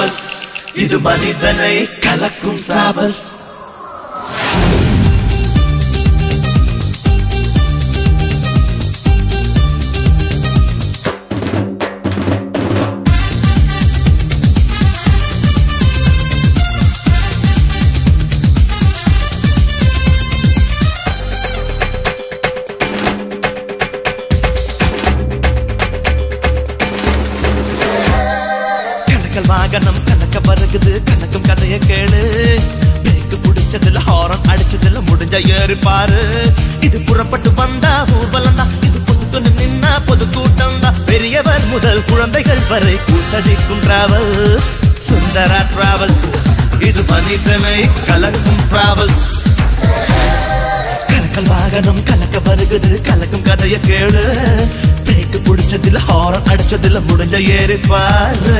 Travels இது மனிதனை கலக்கும் டிராவல்ஸ் கலக்கல் வாகனம் கலக்க வருகுது கலக்கும் கதைய கேளு பிரேக்கு பிடிச்சதுல ஹாரன் அடிச்சதுல முடிஞ்ச ஏறி பாரு இது புறப்பட்டு வந்தா ஊர்வலம் தான் இது பொசுக்குன்னு நின்னா பொது கூட்டம் தான் பெரியவர் முதல் குழந்தைகள் வரை கூத்தடிக்கும் டிராவல்ஸ் சுந்தரா டிராவல்ஸ் இது மனிதனை கலக்கும் டிராவல்ஸ் கலக்கல் வாகனம் கலக்க வருகுது கலக்கும் கதைய கேளு பிரேக்கு பிடிச்சதுல ஹாரன் அடிச்சதுல முடிஞ்ச ஏறி பாரு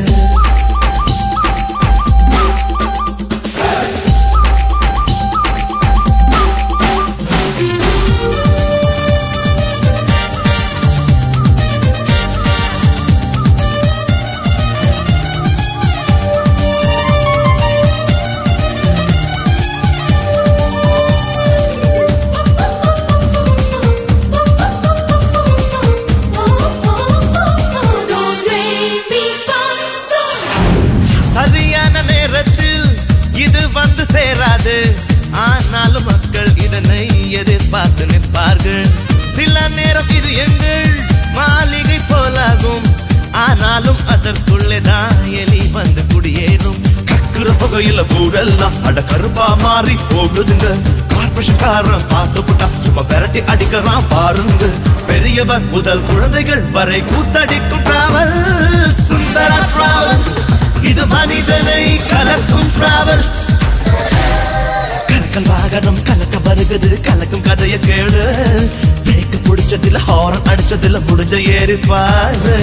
Don't rain me fun song. சரியான நேரத்தில் இது வந்து சேராது ஆனாலும் மக்கள் இதனை எதிர்பார்த்து நிற்பார்கள் சில நேரம் இது எங்கள் மாளிகை போலாகும் ஆனாலும் அதற்குள்ளே தான் எலி வந்து குடியேறும் கக்குற புகையில ஊரெல்லாம் அட கருப்பா மாறி போகுதுங்க கார்பரேஷன்காரன் பார்த்து புட்டா சும்மா விரட்டி அடிக்கிறான் பாருங்க பெரியவர் முதல் குழந்தைகள் வரை கூத்தடிக்கும் டிராவல் சுந்தரா டிராவல்ஸ் இது மனிதனை கலக்கும் டிராவல்ஸ் கலக்கல் வாகனம் கலக்க வருகுது கலக்கும் கதைய கேளு பிரேக்கு பிடிச்சதுல ஹாரன் அடிச்சதுல முடிஞ்ச ஏறி பாரு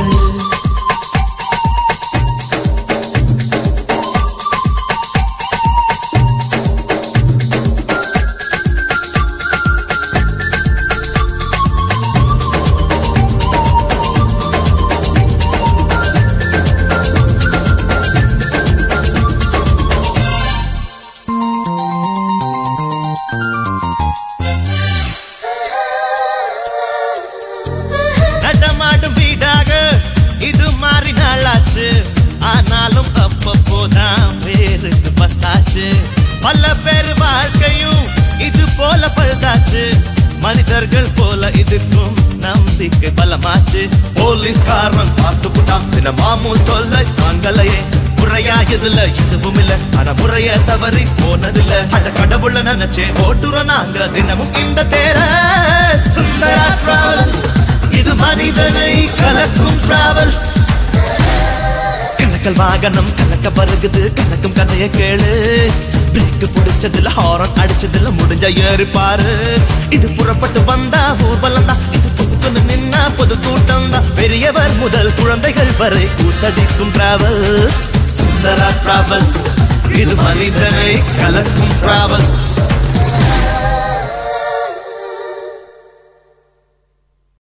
நடமாடும் வீடாக இது மாறி நாளாச்சு ஆனாலும் அப்பப்போதான் பேருக்கு பசாச்சு பல பேர் வாழ்க்கையும் இது போல பழுதாச்சு மனிதர்கள் போல இதுக்கும் நம்பிக்கை பலமாச்சு போலீஸ்காரன் பார்த்து புட்டா தின மாமூல் தொல்லை தாங்களையே முறையா இதுல எதுவும் இல்ல ஆனா முறைய தவறி போனதில்ல அட கடவுள நினைச்சே ஓட்டுறோம் நாங்க தினமும் இந்த தேர சுந்தரா டிராவல்ஸ் இது மனிதனை கலக்கும் டிராவல்ஸ் கலக்கல் வாகனம் கலக்க வருகுது கலக்கும் கதைய கேளு பிரேக்கு பிடிச்சதுல ஹாரன் அடிச்சதுல முடிஞ்ச ஏறி பாரு இது புறப்பட்டு வந்தா ஊர்வலம் தான் இது பொசுக்குன்னு நின்னா பொது கூட்டம் தான் பெரியவர் முதல் குழந்தைகள் வரை கூத்தடிக்கும் டிராவல்ஸ் சுந்தரா டிராவல்ஸ் இது மனிதனை கலக்கும் டிராவல்ஸ்